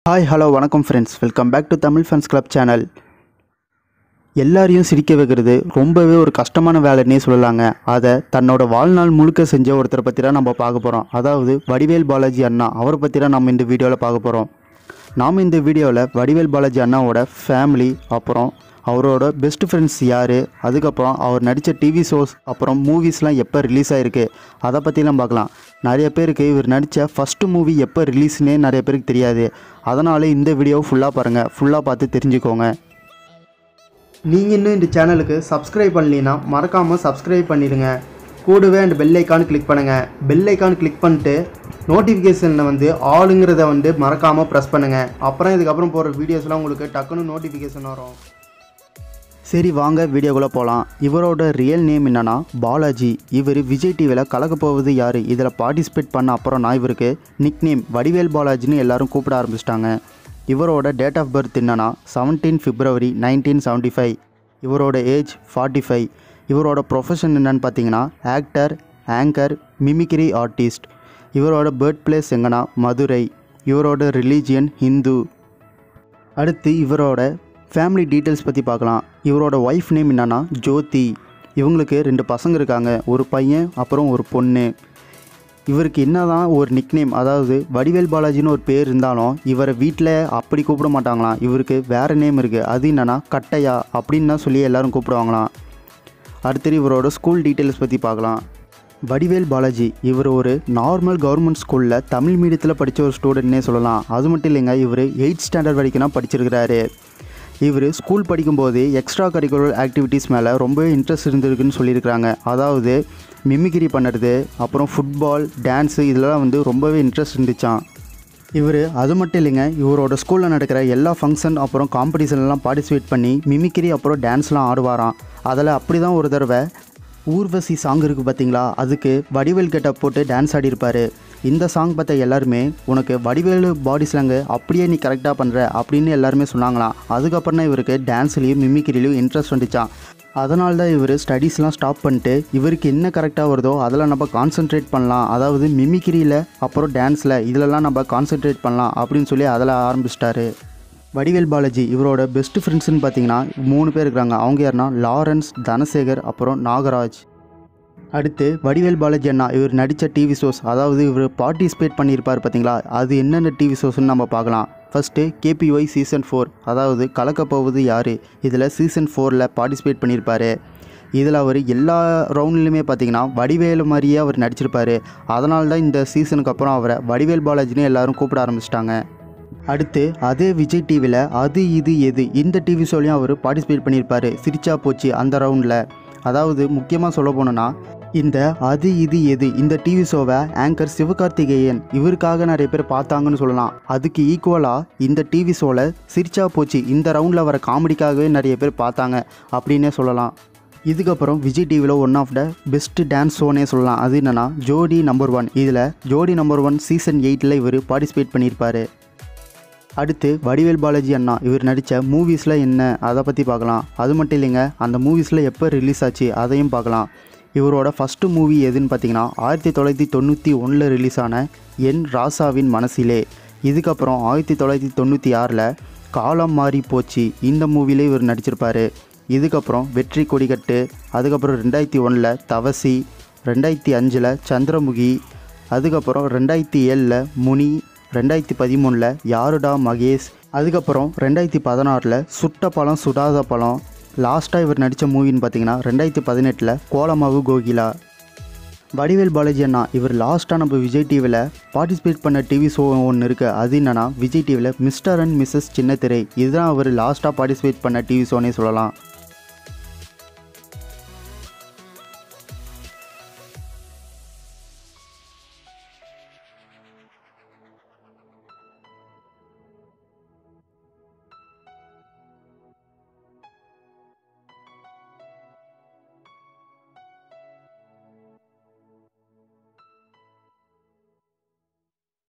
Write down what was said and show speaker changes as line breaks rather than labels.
hi hello வணக்கம் friends welcome back to Tamil fans club channel எல்லாரையும் சிரிக்க வைக்கிறது ரொம்பவே ஒரு கஷ்டமான வேலைன்னே சொல்லலாங்க அதை தன்னோட வாழ்நாள் முழுக்க செஞ்ச ஒருத்தரை பற்றி தான் நம்ம பார்க்க போகிறோம் அதாவது வடிவேல் பாலாஜி அண்ணா அவரை பற்றி தான் நம்ம இந்த வீடியோவில் பார்க்க போகிறோம் நாம் இந்த வீடியோவில் வடிவேல் பாலாஜி அண்ணாவோட ஃபேமிலி அப்புறம் அவரோட பெஸ்ட் ஃப்ரெண்ட்ஸ் யார் அதுக்கப்புறம் அவர் நடித்த டிவி ஷோஸ் அப்புறம் மூவிஸ்லாம் எப்போ ரிலீஸ் ஆகிருக்கு அதை பற்றிலாம் பார்க்கலாம் நிறைய பேருக்கு இவர் நடித்த ஃபஸ்ட்டு மூவி எப்போ ரிலீஸ்னே நிறைய பேருக்கு தெரியாது அதனால் இந்த வீடியோ ஃபுல்லாக பாருங்கள் ஃபுல்லாக பார்த்து தெரிஞ்சுக்கோங்க நீங்கள் இன்னும் இந்த சேனலுக்கு சப்ஸ்கிரைப் பண்ணலனா மறக்காமல் சப்ஸ்கிரைப் பண்ணிடுங்க கூடவே அந்த பெல் ஐக்கான் கிளிக் பண்ணுங்கள் பெல் ஐக்கான் கிளிக் பண்ணிட்டு நோட்டிஃபிகேஷனில் வந்து ஆளுங்கிறத வந்து மறக்காமல் ப்ரெஸ் பண்ணுங்கள் அப்புறம் இதுக்கப்புறம் போகிற வீடியோஸ்லாம் உங்களுக்கு டக்குன்னு நோட்டிஃபிகேஷன் வரும் சரி வாங்க வீடியோக்குள்ளே போகலாம் இவரோட ரியல் நேம் என்னன்னா பாலாஜி இவர் விஜய் டிவியில் கலக்க போவது யார் இதில் பார்ட்டிசிபேட் பண்ண அப்புறம் நான் இவருக்கு நிக் நேம் வடிவேல் பாலாஜின்னு எல்லாரும் கூப்பிட ஆரம்பிச்சிட்டாங்க இவரோட டேட் ஆஃப் பர்த் என்னன்னா seventeen February nineteen seventy five இவரோட ஏஜ் ஃபார்ட்டி ஃபைவ் இவரோட ப்ரொஃபஷன் என்னன்னு பார்த்தீங்கன்னா ஆக்டர் ஆங்கர் மிமிக்ரி ஆர்டிஸ்ட் இவரோட பர்த் பிளேஸ் எங்கன்னா மதுரை இவரோட ரிலீஜியன் ஹிந்து அடுத்து இவரோட ஃபேமிலி டீட்டெயில்ஸ் பற்றி பார்க்கலாம் இவரோட ஒய்ஃப் நேம் என்னன்னா ஜோதி இவங்களுக்கு ரெண்டு பசங்க இருக்காங்க ஒரு பையன் அப்புறம் ஒரு பொண்ணு இவருக்கு என்னதான் ஒரு நிக்நேம் அதாவது வடிவேல் பாலாஜின்னு ஒரு பேர் இருந்தாலும் இவரை வீட்டில் அப்படி கூப்பிட மாட்டாங்களாம் இவருக்கு வேறு நேம் இருக்குது அது என்னன்னா கட்டையா அப்படின்னு தான் சொல்லி எல்லாரும் கூப்பிடுவாங்களாம் அடுத்தது இவரோட ஸ்கூல் டீட்டெயில்ஸ் பற்றி பார்க்கலாம் வடிவேல் பாலாஜி இவர் ஒரு நார்மல் கவர்மெண்ட் ஸ்கூலில் தமிழ் மீடியத்தில் படித்த ஒரு ஸ்டூடெண்ட்னே சொல்லலாம் அது மட்டும் இல்லைங்க இவர் எயிட் ஸ்டாண்டர்ட் வரைக்கும் தான் படிச்சிருக்கிறாரு இவர் ஸ்கூல் படிக்கும்போது எக்ஸ்ட்ரா கரிக்குலர் ஆக்டிவிட்டீஸ் மேலே ரொம்பவே இன்ட்ரெஸ்ட் இருந்திருக்குன்னு சொல்லியிருக்கிறாங்க அதாவது மிமிக்ரி பண்ணுறது அப்புறம் ஃபுட்பால் டான்ஸு இதெல்லாம் வந்து ரொம்பவே இன்ட்ரெஸ்ட் இருந்துச்சான் இவர் அது மட்டும் இல்லைங்க இவரோட ஸ்கூலில் நடக்கிற எல்லா ஃபங்க்ஷன் அப்புறம் காம்படிஷன்லாம் பார்ட்டிசிபேட் பண்ணி மிமிக்ரி அப்புறம் டான்ஸ்லாம் ஆடுவாராம் அதில் அப்படி தான் ஒரு தடவை ஊர்வசி சாங் இருக்குது பார்த்தீங்களா அதுக்கு வடிவேல் கெட்ட போட்டு டான்ஸ் ஆடியிருப்பார் இந்த சாங் பார்த்த எல்லாருமே உனக்கு வடிவேலு பாடி ஸ்லாங்கு அப்படியே நீ கரெக்டாக பண்ணுற அப்படின்னு எல்லாருமே சொன்னாங்களாம் அதுக்கப்புறம் தான் இவருக்கு டான்ஸ்லேயும் மிமிக்ரிலையும் இன்ட்ரெஸ்ட் வந்துச்சான் அதனால தான் இவர் ஸ்டடீஸ்லாம் ஸ்டாப் பண்ணிட்டு இவருக்கு என்ன கரெக்டாக வருதோ அதில் நம்ம கான்சென்ட்ரேட் பண்ணலாம் அதாவது மிமிக்ரியில் அப்புறம் டான்ஸில் இதிலலாம் நம்ம கான்சென்ட்ரேட் பண்ணலாம் அப்படின்னு சொல்லி அதில் ஆரம்பிச்சிட்டாரு வடிவேல் பாலாஜி இவரோட பெஸ்ட் ஃப்ரெண்ட்ஸ்னு பார்த்தீங்கன்னா மூணு பேர் இருக்கிறாங்க அவங்க யாருன்னா லாரன்ஸ் தனசேகர் அப்புறம் நாகராஜ் அடுத்து வடிவேல் பாலாஜி அண்ணா இவர் நடித்த டிவி ஷோஸ் அதாவது இவர் பார்ட்டிசிபேட் பண்ணியிருப்பார் பார்த்தீங்களா அது என்னென்ன டிவி ஷோஸ்னு நம்ம பார்க்கலாம் ஃபஸ்ட்டு கேபிஒய் சீசன் ஃபோர் அதாவது கலக்கப் போவது யார் இதில் சீசன் ஃபோரில் பார்ட்டிசிபேட் பண்ணியிருப்பார் இதில் அவர் எல்லா ரவுண்ட்லையுமே பார்த்தீங்கன்னா வடிவேலு மாதிரியே அவர் நடிச்சிருப்பார் அதனால தான் இந்த சீசனுக்கு அப்புறம் அவரை வடிவேல் பாலாஜின்னு எல்லாரும் கூப்பிட ஆரம்பிச்சிட்டாங்க அடுத்து அதே விஜய் டிவியில் அது இது எது இந்த டிவி ஷோலையும் அவர் பார்ட்டிசிபேட் பண்ணியிருப்பார் சிரிச்சா போச்சு அந்த ரவுண்டில் அதாவது முக்கியமாக சொல்ல போனோன்னா இந்த அது இது எது இந்த டிவி ஷோவை ஆங்கர் சிவகார்த்திகேயன் இவருக்காக நிறைய பேர் பார்த்தாங்கன்னு சொல்லலாம் அதுக்கு ஈக்குவலாக இந்த டிவி ஷோவில் சிரிச்சா போச்சு இந்த ரவுண்டில் வர காமெடிக்காகவே நிறைய பேர் பார்த்தாங்க அப்படின்னே சொல்லலாம் இதுக்கப்புறம் விஜய் டிவியில் one of the best dance ஷோனே சொல்லலாம் அது என்னென்னா ஜோடி நம்பர் ஒன் இதில் ஜோடி நம்பர் ஒன் சீசன் எயிட்டில் இவர் பார்ட்டிசிபேட் பண்ணியிருப்பார் அடுத்து வடிவேல் பாலாஜி அண்ணா இவர் நடித்த மூவிஸில் என்ன அதை பற்றி பார்க்கலாம் அது மட்டும் இல்லைங்க அந்த மூவிஸில் எப்போ ரிலீஸ் ஆச்சு அதையும் பார்க்கலாம் இவரோட ஃபஸ்ட்டு மூவி எதுன்னு பார்த்தீங்கன்னா ஆயிரத்தி தொள்ளாயிரத்தி தொண்ணூற்றி ஒன்றில் ரிலீஸ் ஆன என் ராசாவின் மனசிலே இதுக்கப்புறம் ஆயிரத்தி தொள்ளாயிரத்தி தொண்ணூற்றி ஆறில் காலம் மாறி போச்சு இந்த மூவிலே இவர் நடிச்சிருப்பார் இதுக்கப்புறம் வெற்றி கொடிக்கட்டு அதுக்கப்புறம் ரெண்டாயிரத்தி ஒன்றில் தவசி ரெண்டாயிரத்தி அஞ்சில் சந்திரமுகி அதுக்கப்புறம் ரெண்டாயிரத்தி ஏழில் முனி ரெண்டாயிரத்தி பதிமூணில் யாருடா மகேஷ் அதுக்கப்புறம் ரெண்டாயிரத்தி பதினாறில் சுட்ட பழம் சுடாத பழம் லாஸ்ட்டாக இவர் நடித்த மூவின்னு பார்த்தீங்கன்னா ரெண்டாயிரத்தி பதினெட்டில் கோலமாவு கோகிலா வடிவேல் பாலாஜி அண்ணா இவர் லாஸ்ட்டாக நம்ம விஜய் டிவியில் பார்ட்டிசிபேட் பண்ண டிவி ஷோ ஒன்று இருக்குது அது என்னன்னா விஜய் டிவியில் மிஸ்டர் அண்ட் மிஸ்ஸஸ் சின்னத்திரை இதுதான் அவர் லாஸ்ட்டாக பார்ட்டிசிபேட் பண்ண டிவி ஷோனே சொல்லலாம்